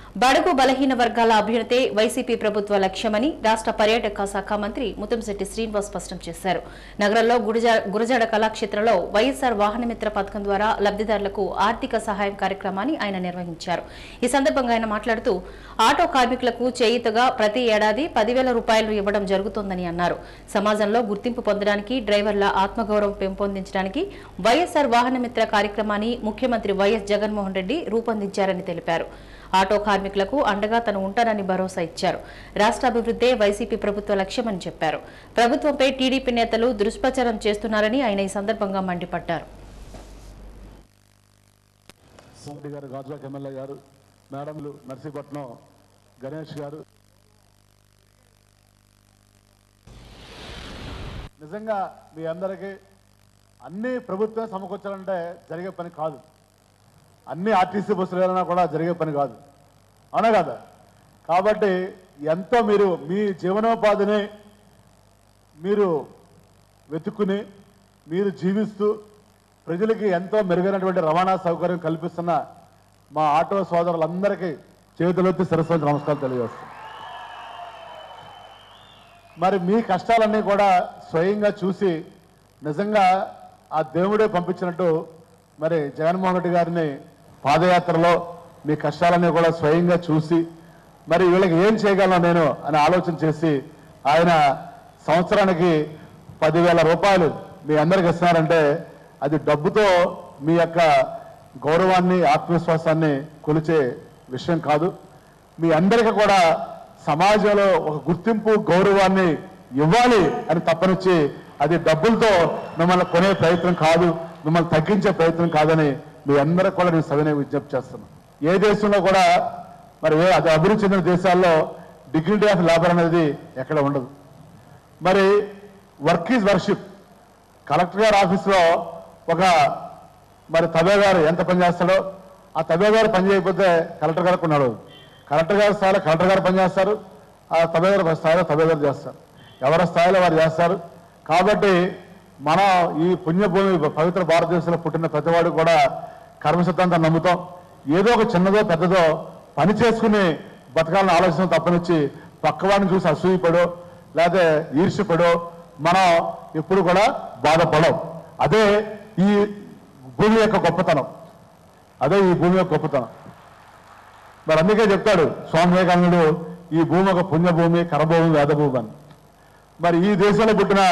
బడుగు బలహీన వర్గాల అభ్యున్నతే వైసీపీ ప్రభుత్వ లక్ష్యమని రాష్ట్ర పర్యాటక శాఖ మంత్రి ముత్తంశెట్టి శ్రీనివాస్ స్పష్టం చేశారు నగరంలో గుడిజా- గురజాడ కళాక్షేత్రంలో వైఎస్ఆర్ వాహనమిత్ర పథకం ద్వారా లబ్దిదారులకు ఆర్థిక సహాయం కార్యక్రమాన్ని ఆయన నిర్వహించారు ఈ సందర్భంగా ఆయన మాట్లాడుతూ ఆటో కార్మికులకు చేయూతగా ప్రతి ఏడాది పదివేల రూపాయలు ఇవ్వడం జరుగుతోందని అన్నారు సమాజంలో గుర్తింపు పొందడానికి డ్రైవర్ల ఆత్మగౌరవం పెంపొందించడానికి వైఎస్ఆర్ వాహనమిత్ర కార్యక్రమాన్ని ముఖ్యమంత్రి వైఎస్ జగన్మోహన్ రెడ్డి రూపొందించారని తెలిపారు ఆటో కార్మికులకు అండగా తను ఉంటానని భరోసా ఇచ్చారు రాష్ట్ర అభివృద్ధే వైసీపీ ప్రభుత్వ లక్ష్యమని చెప్పారు ప్రభుత్వంపై టీడీపీ నేతలు దుష్ప్రచారం చేస్తున్నారని ఆయన ఈ సందర్భంగా మండిపడ్డారు సోమిరెడ్డి గారు గాజువాక ఎమ్మెల్యే గారు మేడంలు నర్సీపట్నం గణేష్ గారు నిజంగా మీ అందరికీ అన్ని ప్రభుత్వం సమకూర్చాలంటే జరిగే పని కాదు అన్ని ఆర్టీసీ బస్సులు వెళ్ళినా కూడా జరిగే పని కాదు అవునా కదా కాబట్టి ఎంతో మీరు మీ జీవనోపాధిని మీరు వెతుక్కుని మీరు జీవిస్తూ ప్రజలకి ఎంతో మెరుగైనటువంటి రవాణా సౌకర్యం కల్పిస్తున్న మా ఆటో సోదరులందరికీ చేతులెత్తి సరస్వతి నమస్కారం తెలియజేస్తాం మరి మీ కష్టాలన్నీ కూడా స్వయంగా చూసి నిజంగా ఆ దేవుడే పంపించినట్టు మరి జగన్మోహన్ రెడ్డి గారిని పాదయాత్రలో మీ కష్టాలన్నీ కూడా స్వయంగా చూసి మరి వీళ్ళకి ఏం చేయగలను నేను అని ఆలోచన చేసి ఆయన సంవత్సరానికి పదివేల రూపాయలు మీ అందరికి ఇస్తున్నారంటే అది డబ్బుతో మీ యొక్క గౌరవాన్ని ఆత్మవిశ్వాసాన్ని కొలిచే విషయం కాదు మీ అందరికీ కూడా సమాజంలో ఒక గుర్తింపు గౌరవాన్ని ఇవ్వాలి అని తప్పనిచ్చి అది డబ్బులతో మిమ్మల్ని కొనే ప్రయత్నం కాదు మిమ్మల్ని తగ్గించే ప్రయత్నం కాదని మీ అందరికి కూడా నేను సవినయ విజ్ఞప్తి చేస్తున్నాను ఏ దేశంలో కూడా మరి ఏ అది అభివృద్ధి చెందిన దేశాల్లో డిగ్నిటీ ఆఫ్ లేబర్ అనేది ఎక్కడ ఉండదు మరి వర్క్ ఈజ్ వర్షిప్ కలెక్టర్ గారి ఆఫీస్లో ఒక మరి తబే గారు ఎంత పని చేస్తాడో ఆ తబే గారు పని చేయకపోతే కలెక్టర్ గారికి ఉన్నాడు కలెక్టర్ గారి స్థాయిలో కలెక్టర్ గారు పనిచేస్తారు ఆ తబే గారి స్థాయిలో తబే గారు చేస్తారు ఎవరి స్థాయిలో వారు చేస్తారు కాబట్టి మనం ఈ పుణ్యభూమి పవిత్ర భారతదేశంలో పుట్టిన ప్రతివాడు కూడా కర్మసిద్ధాంతం నమ్ముతాం ఏదో ఒక చిన్నదో పెద్దదో పని చేసుకుని బతకాలని ఆలోచన తప్పనిచ్చి పక్కవాడిని చూసి అసూయపడో లేకపోతే ఈర్ష్యపడో మనం ఎప్పుడు కూడా బాధపడం అదే ఈ భూమి యొక్క గొప్పతనం అదే ఈ భూమి యొక్క గొప్పతనం మరి అందుకే చెప్తాడు స్వామి వివేకానందుడు ఈ భూమి ఒక పుణ్యభూమి కరభూమి వేదభూమి అని మరి ఈ దేశంలో పుట్టిన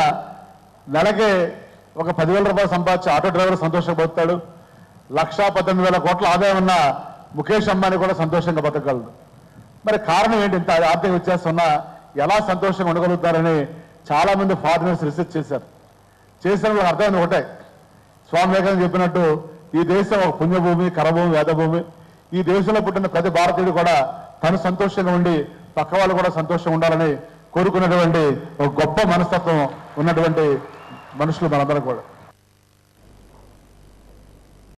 నెలకి ఒక పదివేల రూపాయలు సంపాదించి ఆటో డ్రైవర్ సంతోషంగా బతుకుతాడు లక్షా పద్దెనిమిది వేల కోట్ల ఆదాయం ఉన్న ముఖేష్ అంబానీ కూడా సంతోషంగా బతకగలడు మరి కారణం ఏంటి ఇంత ఆర్థిక వ్యత్యాసం ఉన్నా ఎలా సంతోషంగా ఉండగలుగుతారని చాలా మంది ఫారినర్స్ రీసెర్చ్ చేశారు చేసిన వాళ్ళకి అర్థమైంది ఒకటే స్వామి వివేకానంద చెప్పినట్టు ఈ దేశం ఒక పుణ్యభూమి కరభూమి వేదభూమి ఈ దేశంలో పుట్టిన ప్రతి భారతీయుడు కూడా తను సంతోషంగా ఉండి పక్క వాళ్ళు కూడా సంతోషంగా ఉండాలని కోరుకున్నటువంటి ఒక గొప్ప మనస్తత్వం ఉన్నటువంటి మనుషులు మనందరం కూడా